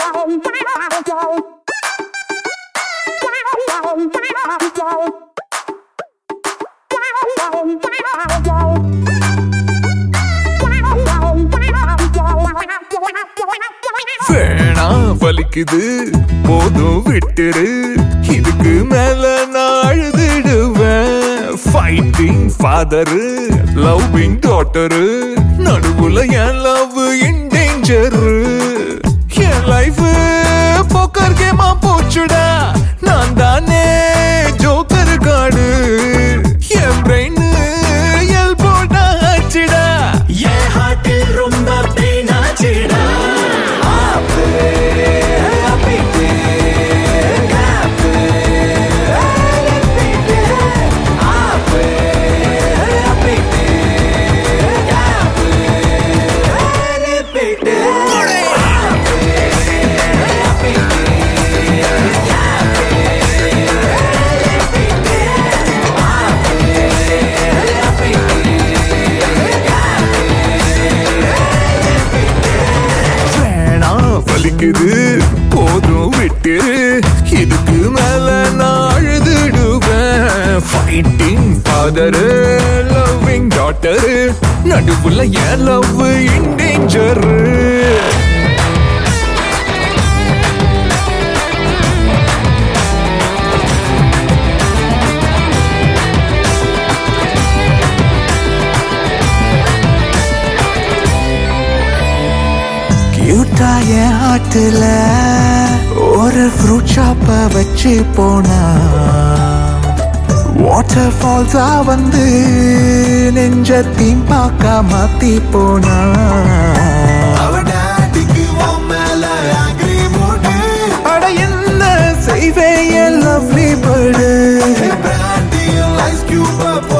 வேணா வலிக்குது போதும் விட்டுரு இதுக்கு மேல நான் அழுதுடுவேன் ஃபைட்டிங் ஃபாதரு லவ்விங் டாட்டரு நடுவுல என் லவ் இன் டேஞ்சரு என் லைஃப் போக்கர் கேமா போச்சுடா நான் தானே ஜோக்கர் காடு என் பிரெயின் எல் போட்டாச்சுடா என் ஹார்ட்டில் ரொம்ப பெயின் ஆச்சுடா வேணா வலிக்குது போதும் விட்டு இதுக்கு மேல நான் அழுதுடுவேன் ஃபைட்டிங் ஃபாதரு லவ்விங் டாட்டரு நடுவுல என் லவ் இன் டேஞ்சரு கியூட்டா என் ஹார்ட்ல ஒரு ஃப்ரூட் ஷாப்ப வச்சு போனா வாட்டர் ஃபால்ஸா வந்து நெஞ்ச தீம் பார்க்க மாத்தி போனா அட என்ன செய்வே என் லவ்லி பேர்டு